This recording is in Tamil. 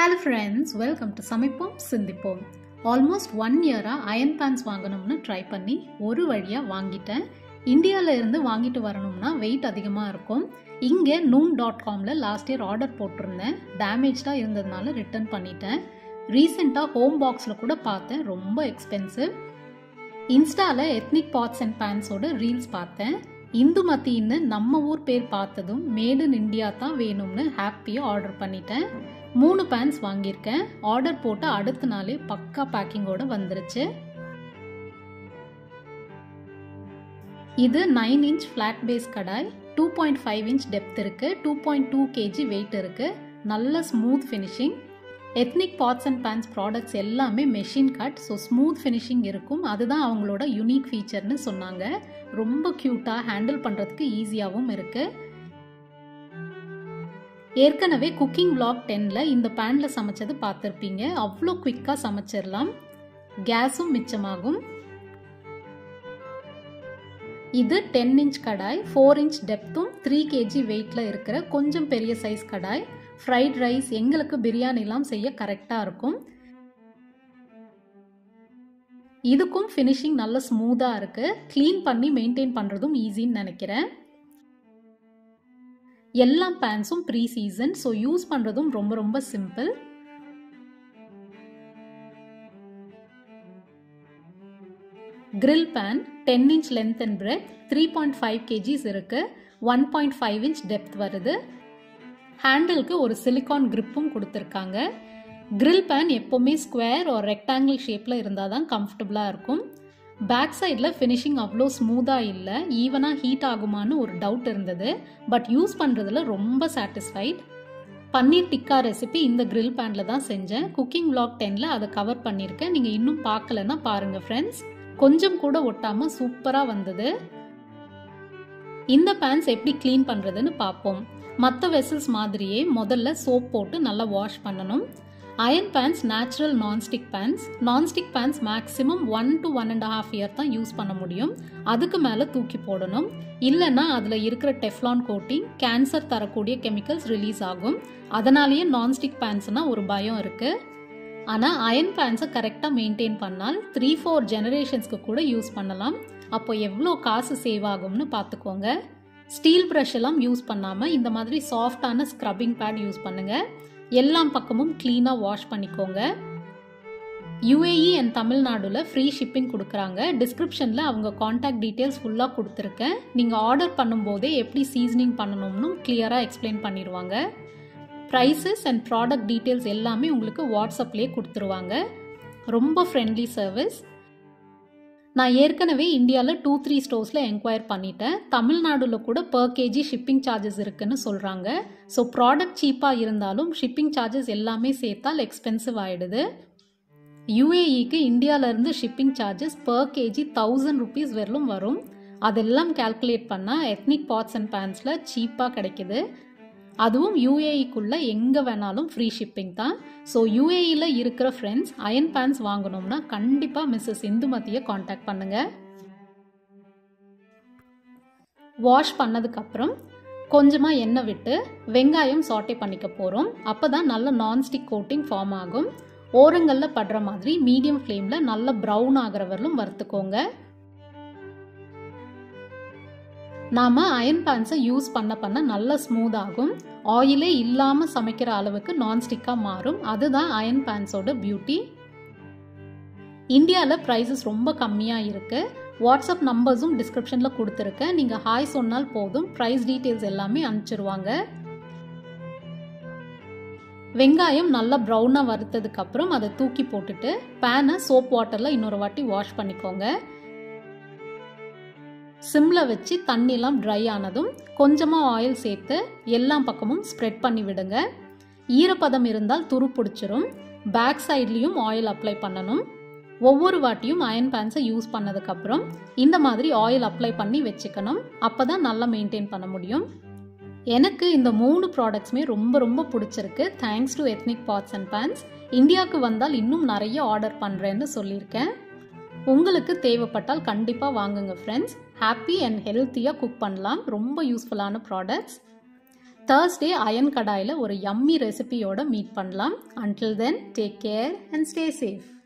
ஹலோ ஃப்ரெண்ட்ஸ் வெல்கம் டு சமைப்போம் சிந்திப்போம் ஆல்மோஸ்ட் ஒன் இயராக அயன் பேன்ஸ் வாங்கணும்னு ட்ரை பண்ணி ஒரு வழியாக வாங்கிட்டேன் இந்தியாவில் இருந்து வாங்கிட்டு வரணும்னா வெயிட் அதிகமாக இருக்கும் இங்கே Noon dot com last year order போட்டிருந்தேன் டேமேஜ்டாக இருந்ததுனால ரிட்டர்ன் பண்ணிட்டேன் ரீசெண்டாக ஹோம் பாக்ஸில் கூட பார்த்தேன் ரொம்ப எக்ஸ்பென்சிவ் இன்ஸ்டாவில் எத்னிக் பாட்ஸ் அண்ட் பேன்ஸோட ரீல்ஸ் பார்த்தேன் இந்துமத்தின்னு நம்ம ஊர் பேர் பார்த்ததும் மேட் இன் இந்தியா தான் வேணும்னு ஹாப்பியாக ஆர்டர் பண்ணிட்டேன் மூணு பேன்ஸ் வாங்கியிருக்கேன் ஆர்டர் போட்டு அடுத்த நாளே பக்கா பேக்கிங்கோட வந்துருச்சு இது nine inch flat base kadai two point five inch depth இருக்கு two point two KG weight இருக்கு நல்ல smooth finishing ethnic pots and pans products எல்லாமே machine cut so smooth finishing இருக்கும் அதுதான் அவங்களோட யுனிக் ஃபீச்சர்னு சொன்னாங்க ரொம்ப க்யூட்டாக ஹேண்டில் பண்ணுறதுக்கு ஈஸியாகவும் இருக்குது ஏற்கனவே குக்கிங் vlog டென்னில் இந்த பேனில் சமைச்சது பார்த்துருப்பீங்க அவ்வளோ குவிக்காக சமைச்சிடலாம் கேஸும் மிச்சமாகும் இது ten inch kadai four inch டெப்த்தும் த்ரீ கேஜி வெயிட்டில் இருக்கிற கொஞ்சம் பெரிய சைஸ் கடாய் ஃப்ரைட் ரைஸ் எங்களுக்கு பிரியாணிலாம் செய்ய கரெக்டாக இருக்கும் இதுக்கும் ஃபினிஷிங் நல்ல ஸ்மூத்தாக இருக்குது க்ளீன் பண்ணி மெயின்டைன் பண்ணுறதும் ஈஸின்னு நினைக்கிறேன் எல்லா பேன்ஸும் ப்ரீ சீசன் ஸோ யூஸ் பண்ணுறதும் ரொம்ப ரொம்ப simple grill pan ten inch length and breadth three point five KGs இருக்கு one point five inch depth வருது ஹேண்டிலுக்கு ஒரு சிலிகான் கிரிப்பும் கொடுத்துருக்காங்க கிரில் பேன் எப்போவுமே ஸ்கொயர் ஒரு ரெக்டாங்கிள் ஷேப்பில் இருந்தால் தான் கம்ஃபர்டபுளாக இருக்கும் பேக் சைடில் ஃபினிஷிங் அவ்வளோ ஸ்மூத்தாக இல்லை ஈவனாக ஹீட் ஆகுமான்னு ஒரு டவுட் இருந்தது பட் யூஸ் பண்ணுறதுல ரொம்ப சாட்டிஸ்ஃபைட் பன்னீர் டிக்கா ரெசிபி இந்த கிரில் பேனில் தான் செஞ்சேன் குக்கிங் vlog டென்னில் அதை கவர் பண்ணியிருக்கேன் நீங்கள் இன்னும் பார்க்கலன்னா பாருங்கள் ஃப்ரெண்ட்ஸ் கொஞ்சம் கூட ஒட்டாமல் சூப்பராக வந்தது இந்த பேன்ஸ் எப்படி க்ளீன் பண்ணுறதுன்னு பார்ப்போம் மற்ற வெசல்ஸ் மாதிரியே முதல்ல சோப் போட்டு நல்லா வாஷ் பண்ணணும் iron pans natural nonstick pans nonstick pans maximum one to one and half year தான் யூஸ் பண்ண முடியும் அதுக்கு மேலே தூக்கி போடணும் இல்லைன்னா அதில் இருக்கிற டெஃப்லான் கோட்டிங் கேன்சர் தரக்கூடிய கெமிக்கல்ஸ் ரிலீஸ் ஆகும் அதனாலேயே நான்ஸ்டிக் பேன்ஸ்னால் ஒரு பயம் இருக்குது ஆனால் அயன் பேன்ஸை கரெக்டாக மெயின்டைன் பண்ணால் த்ரீ ஃபோர் ஜெனரேஷன்ஸ்க்கு கூட யூஸ் பண்ணலாம் அப்போ எவ்வளோ காசு சேவ் ஆகும்னு பார்த்துக்கோங்க ஸ்டீல் ப்ரஷ் எல்லாம் யூஸ் பண்ணாமல் இந்த மாதிரி சாஃப்டான ஸ்க்ரப்பிங் பேட் யூஸ் பண்ணுங்கள் எல்லா பக்கமும் க்ளீனாக வாஷ் பண்ணிக்கோங்க யுஏஇ அண்ட் தமிழ்நாடுல ஃப்ரீ ஷிப்பிங் கொடுக்குறாங்க டிஸ்கிரிப்ஷனில் அவங்க காண்டாக்ட் டீட்டெயில்ஸ் ஃபுல்லாக கொடுத்துருக்கேன் நீங்கள் ஆர்டர் பண்ணும்போதே எப்படி சீசனிங் பண்ணணும்னு கிளியராக எக்ஸ்பிளைன் பண்ணிடுவாங்க ப்ரைஸஸ் அண்ட் ப்ராடக்ட் டீட்டெயில்ஸ் எல்லாமே உங்களுக்கு வாட்ஸ்அப்லேயே கொடுத்துருவாங்க ரொம்ப ஃப்ரெண்ட்லி சர்வீஸ் நான் ஏற்கனவே இந்தியாவில் டூ த்ரீ ஸ்டோர்ஸில் என்கொயர் பண்ணிட்டேன் தமிழ்நாடுல கூட பர் கேஜி ஷிப்பிங் சார்ஜஸ் இருக்குன்னு சொல்கிறாங்க ஸோ ப்ராடக்ட் சீப்பாக இருந்தாலும் ஷிப்பிங் சார்ஜஸ் எல்லாமே சேர்த்தால் எக்ஸ்பென்சிவ் ஆகிடுது யூஏஇக்கு இந்தியாவிலேருந்து shipping charges per KG thousand rupees வரலும் வரும் அதெல்லாம் கால்குலேட் பண்ணால் எத்னிக் பாட்ஸ் அண்ட் பேன்ஸில் சீப்பாக கிடைக்குது அதுவும் யூஏஇக்குள்ளே எங்கே வேணாலும் ஃப்ரீ ஷிப்பிங் தான் ஸோ யூஏஇயில் இருக்கிற ஃப்ரெண்ட்ஸ் அயன் பேன்ஸ் வாங்கணும்னா கண்டிப்பாக மிஸ்ஸஸ் இந்துமதியை காண்டாக்ட் பண்ணுங்கள் வாஷ் பண்ணதுக்கப்புறம் கொஞ்சமாக எண்ணெய் விட்டு வெங்காயம் சாட்டே பண்ணிக்க போகிறோம் அப்போ தான் நல்ல நான்ஸ்டிக் கோட்டிங் ஃபார்ம் ஆகும் ஓரங்களில் படுற மாதிரி மீடியம் ஃப்ளேமில் நல்ல ப்ரௌன் ஆகிற வரலும் வறுத்துக்கோங்க நாம் அயன் பேன்ஸை யூஸ் பண்ண பண்ண நல்லா ஸ்மூத் ஆகும் ஆயிலே இல்லாமல் சமைக்கிற அளவுக்கு நான்ஸ்டிக்காக மாறும் அதுதான் அயன் பேன்ஸோட பியூட்டி இந்தியாவில் ப்ரைஸஸ் ரொம்ப கம்மியாக இருக்குது வாட்ஸ்அப் நம்பர்ஸும் டிஸ்கிரிப்ஷனில் கொடுத்துருக்கேன் நீங்கள் ஹாய் சொன்னால் போதும் ப்ரைஸ் டீட்டெயில்ஸ் எல்லாமே அனுப்பிச்சிருவாங்க வெங்காயம் நல்லா ப்ரௌனாக வறுத்ததுக்கப்புறம் அதை தூக்கி போட்டுட்டு பேனை சோப் வாட்டரில் இன்னொரு வாட்டி வாஷ் பண்ணிக்கோங்க சிம்மில் வச்சு தண்ணிலாம் ட்ரை ஆனதும் கொஞ்சமாக ஆயில் சேர்த்து எல்லா பக்கமும் ஸ்ப்ரெட் பண்ணி விடுங்க ஈரப்பதம் இருந்தால் துரு பிடிச்சிரும் பேக் சைட்லேயும் ஆயில் அப்ளை பண்ணணும் ஒவ்வொரு வாட்டியும் அயன் பேன்ஸை யூஸ் பண்ணதுக்கப்புறம் இந்த மாதிரி ஆயில் அப்ளை பண்ணி வச்சுக்கணும் அப்போ தான் நல்லா மெயின்டைன் பண்ண முடியும் எனக்கு இந்த மூணு ப்ராடக்ட்ஸுமே ரொம்ப ரொம்ப பிடிச்சிருக்கு thanks to ethnic pots and pans இந்தியாவுக்கு வந்தால் இன்னும் நிறைய ஆர்டர் பண்ணுறேன்னு சொல்லியிருக்கேன் உங்களுக்கு தேவைப்பட்டால் கண்டிப்பாக வாங்குங்க ஃப்ரெண்ட்ஸ் ஹாப்பி அண்ட் ஹெல்த்தியாக குக் பண்ணலாம் ரொம்ப யூஸ்ஃபுல்லான ப்ராடக்ட்ஸ் தேர்ஸ்டே அயன் கடாயில் ஒரு யம்மி ரெசிபியோட மீட் பண்ணலாம் until then take care and stay safe